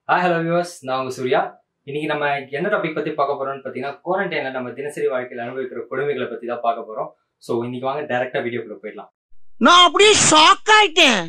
hi hello viewers நான் உங்க சூர்யா இன்னைக்கு நம்ம என்ன டாபிக் பத்தி பார்க்க போறோம்னு பார்த்தீங்கன்னா குவாரண்டைன்ல நம்ம தினசரி வாழ்க்கையில் அனுபவிக்கிற கொடுமைகளை பத்தி தான் பார்க்க போறோம் ஸோ இன்னைக்கு வாங்க டைரக்டா வீடியோக்குள்ள போயிடலாம் நான் அப்படியே ஷாக் ஆயிட்டேன்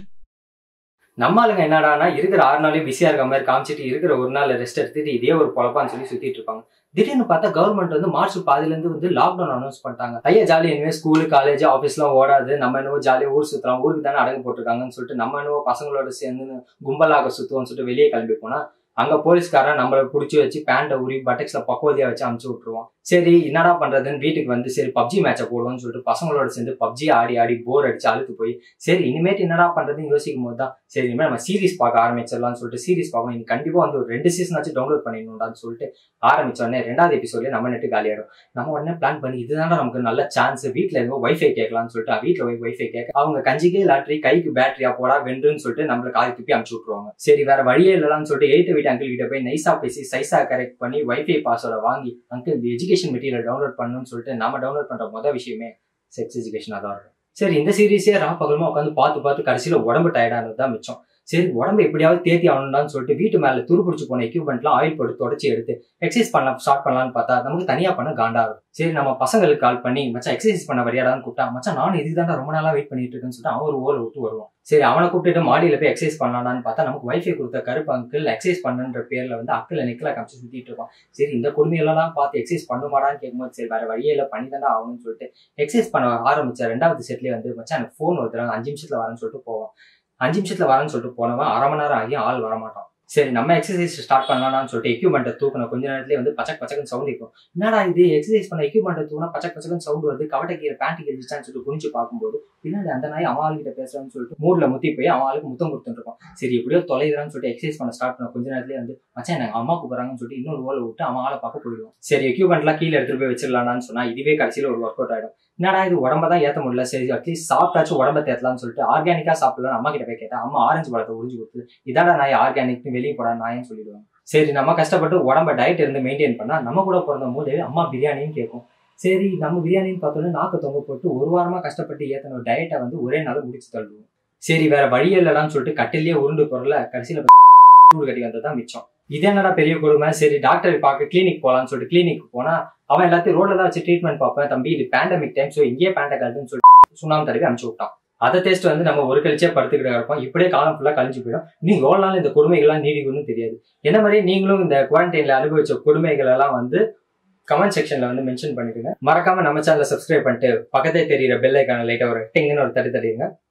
நம்ம ஆளுங்க என்னடானா இருக்கிற ஆறு நாளையும் பிஸியா இருக்க மாதிரி காமிச்சிட்டு இருக்கிற ஒரு நாள் ரெஸ்ட் எடுத்துட்டு இதே ஒரு பொழப்பான்னு சொல்லி சுத்திட்டு இருப்பாங்க திடீர்னு பார்த்தா கவர்மெண்ட் வந்து மார்ச் பாதில இருந்து வந்து லாக்டவுன் அனௌன்ஸ் பண்ணிட்டாங்க ஐயா ஜாலி இனிமே ஸ்கூலு காலேஜ் ஆஃபீஸ்லாம் ஓடாது நம்ம என்னவோ ஜாலியாக ஊர் சுத்தலாம் ஊருக்கு தானே அடங்கு போட்டிருக்காங்கன்னு சொல்லிட்டு நம்ம என்னவோ பசங்களோட சேர்ந்து கும்பலாக சுத்துவோம்னு சொல்லிட்டு வெளியே கிளம்பி போனா அங்க போலீஸ்காரன் நம்மளை பிடிச்சி வச்சு பேண்ட்டை உரி பட்டக்ஸ்ல பக்குவதியா வச்சு அமுச்சு விட்டுருவோம் சரி என்னடா பண்றதுன்னு வீட்டுக்கு வந்து சரி பப்ஜி மேட்சை போடுவோம்னு சொல்லிட்டு பசங்களோட சேர்ந்து பப்ஜி ஆடி ஆடி போர் அடிச்சு அழுத்து போய் சரி இனிமேட்டு என்னடா பண்றதுன்னு யோசிக்கும் போது தான் சரி இனிமேல் நம்ம சீரிஸ் பார்க்க ஆரம்பிச்சிடலாம்னு சொல்லிட்டு சீரிஸ் பார்க்கணும் இன்னைக்கு கண்டிப்பா வந்து ஒரு ரெண்டு சீசன் ஆச்சு டவுன்லோட் பண்ணிடணும்டான்னு சொல்லிட்டு ஆரம்பிச்ச உடனே ரெண்டாவது எபிசோட்ல நம்ம நெட்டு காலியாயிடும் நம்ம உடனே பிளான் பண்ணி இதுதான் நமக்கு நல்ல சான்ஸ் வீட்டுல எதுவும் வைஃபை கேட்கலாம்னு சொல்லிட்டு வீட்டுல போய் வைஃபை கேட்க அவங்க கஞ்சிக்கே லாட்ரி கைக்கு பேட்டரியா போடா வென்றுன்னு சொல்லிட்டு நம்மள கால் துப்பி அனுப்பிச்சு விட்டுருவாங்க சரி வேற வழியே இல்லலாம்னு சொல்லிட்டு எயித்து வீட்டு அங்கிள் கிட்ட போய் நைஸா பேசி சைஸா கரெக்ட் பண்ணி வைஃபை பாஸ்வேர்டை வாங்கி அங்கிள் இந்த எஜுகேஷன் மெட்டீரியல் டவுன்லோட் பண்ணணும்னு சொல்லிட்டு நம்ம டவுன்லோட் பண்ற மொதல் விஷயமே செக்ஸ் எஜுகேஷனாக தான் இருக்கும் சரி இந்த சீரீஸே ரா பகலமா உட்காந்து பார்த்து பார்த்து கடைசியில உடம்பு டயர்டானது தான் மிச்சம் சரி உடம்பு எப்படியாவது தேத்தி ஆகணும்னு சொல்லிட்டு வீட்டு மேல துருப்பிடிச்சு போன எக்யூப்மெண்ட்லாம் ஆயில் போட்டு தொடச்சி எடுத்து எக்ஸசைஸ் பண்ணலாம் ஸ்டார்ட் பண்ணலாம்னு பார்த்தா நமக்கு தனியா பண்ண காண்டாகும் சரி நம்ம பசங்களுக்கு கால் பண்ணி மச்சான் எக்ஸசைஸ் பண்ண வரியாடான்னு கூப்பிட்டா மச்சான் நானும் இதுதான் ரொம்ப நாளா வெயிட் பண்ணிட்டு இருக்கேன்னு சொல்லிட்டு அவன் ஒரு ஓலை விட்டு வருவான் சரி அவனை கூப்பிட்டுட்டு மாடியில போய் எக்ஸசைஸ் பண்ணலாம்னு பார்த்தா நமக்கு வைஃபை கொடுத்த கருப்பு அங்கிள் எக்ஸசைஸ் பண்ணுன்ற பேர்ல வந்து அக்கில் நிக்கல காமிச்சு சுத்திட்டு இருப்பான் சரி இந்த கொடுமையெல்லாம் பார்த்து எக்ஸசைஸ் பண்ணுமாடான்னு கேட்கும்போது சரி வேற வழியே இல்லை பண்ணி தானே ஆகணும்னு சொல்லிட்டு எக்ஸசைஸ் பண்ண ஆரம்பிச்ச ரெண்டாவது செட்லேயே வந்து மச்சான் எனக்கு ஃபோன் வருதுறாங்க அஞ்சு நிமிஷத்துல வரேன்னு சொல்லிட்டு போவான் அஞ்சு நிமிஷத்துல வரேன்னு சொல்லிட்டு போனவன் அரை மணி நேரம் ஆகி ஆள் வரமாட்டான் சரி நம்ம எக்ஸசைஸ் ஸ்டார்ட் பண்ணலாம்னு சொல்லிட்டு எக்யூப்மெண்ட்டை தூக்கணும் கொஞ்ச நேரத்துலேயே வந்து பச்சக் பச்சக்குன்னு சவுண்ட் இருக்கும் என்னடா இது எக்ஸசைஸ் பண்ண எக்யூப்மெண்ட்டை தூக்கினா பச்சக் பச்சக்குன்னு சவுண்ட் வருது கவட்டை கீரை பேண்ட் கிழிச்சான்னு சொல்லிட்டு குனிஞ்சு பார்க்கும்போது பின்னாடி அந்த நாய் அவன் ஆளுகிட்ட பேசுறான்னு சொல்லிட்டு மூட்ல முத்தி போய் அவன் ஆளுக்கு முத்தம் கொடுத்துட்டு இருப்பான் சரி எப்படியோ தொலைகிறான்னு சொல்லிட்டு எக்ஸசைஸ் பண்ண ஸ்டார்ட் பண்ண கொஞ்ச நேரத்துலேயே வந்து மச்சான் எனக்கு அம்மா கூப்பிடுறாங்கன்னு சொல்லிட்டு இன்னொரு ஓலை விட்டு அவன் ஆளை பார்க்க போயிடுவான் சரி எக்யூப்மெண்ட்லாம் கீழே எடுத்துட்டு போய் வச்சிடலாம்னு சொன்னா இதுவே கடைசியில் ஒரு ஒர்க் அவுட் ஆயிடும் என்னடா இது உடம்ப தான் ஏற்ற முடியல சரி அட்லீஸ்ட் சாப்பிட்டாச்சும் உடம்ப தேத்தலாம்னு சொல்லிட்டு ஆர்கானிக்கா சாப்பிடலாம் அம்மா கிட்ட போய் கேட்டேன் அம்மா ஆரஞ்சு பழத்தை உறிஞ்சு கொடுத்து இதாடா நாய் ஆர்கானிக்னு வெளியே போடா நாயன்னு சொல்லிடுவாங்க சரி நம்ம கஷ்டப்பட்டு உடம்ப டயட் இருந்து மெயின்டைன் பண்ணா நம்ம கூட பிறந்த போது அம்மா பிரியாணின்னு கேட்கும் சரி நம்ம பிரியாணின்னு பார்த்தோன்னே நாக்கு தொங்க போட்டு ஒரு வாரமா கஷ்டப்பட்டு ஏத்தன டயட்டை வந்து ஒரே நாள் முடிச்சு தள்ளுவோம் சரி வேற வழி இல்லடான்னு சொல்லிட்டு கட்டிலேயே உருண்டு பொருள கடைசியில சூடு கட்டி வந்ததான் மிச்சம் இது என்னடா பெரிய கொடுமை சரி டாக்டர் பார்க்க கிளினிக் போலாம்னு சொல்லிட்டு கிளினிக் போனா அவன் எல்லாத்தையும் ரோட்ல தான் வச்சு ட்ரீட்மெண்ட் பார்ப்பேன் தம்பி இது பேண்டமிக் டைம் ஸோ இங்கேயே பேண்ட கழுதுன்னு சொல்லிட்டு சுண்ணாம்பு தடவி அனுப்பிச்சு விட்டான் அதை டேஸ்ட் வந்து நம்ம ஒரு கழிச்சே படுத்துக்கிட்டு இருப்போம் இப்படியே காலம் ஃபுல்லாக கழிஞ்சு போயிடும் நீ எவ்வளோ நாள் இந்த கொடுமைகள்லாம் நீடிக்கும்னு தெரியாது என்ன மாதிரி நீங்களும் இந்த குவாரண்டைன்ல அனுபவிச்ச கொடுமைகள் எல்லாம் வந்து கமெண்ட் செக்ஷன்ல வந்து மென்ஷன் பண்ணிடுங்க மறக்காம நம்ம சேனலை சப்ஸ்கிரைப் பண்ணிட்டு பக்கத்தே தெரியிற பெல் ஐக்கான லைட்டா ஒரு டிங்குன்னு ஒரு தடி தடிங்க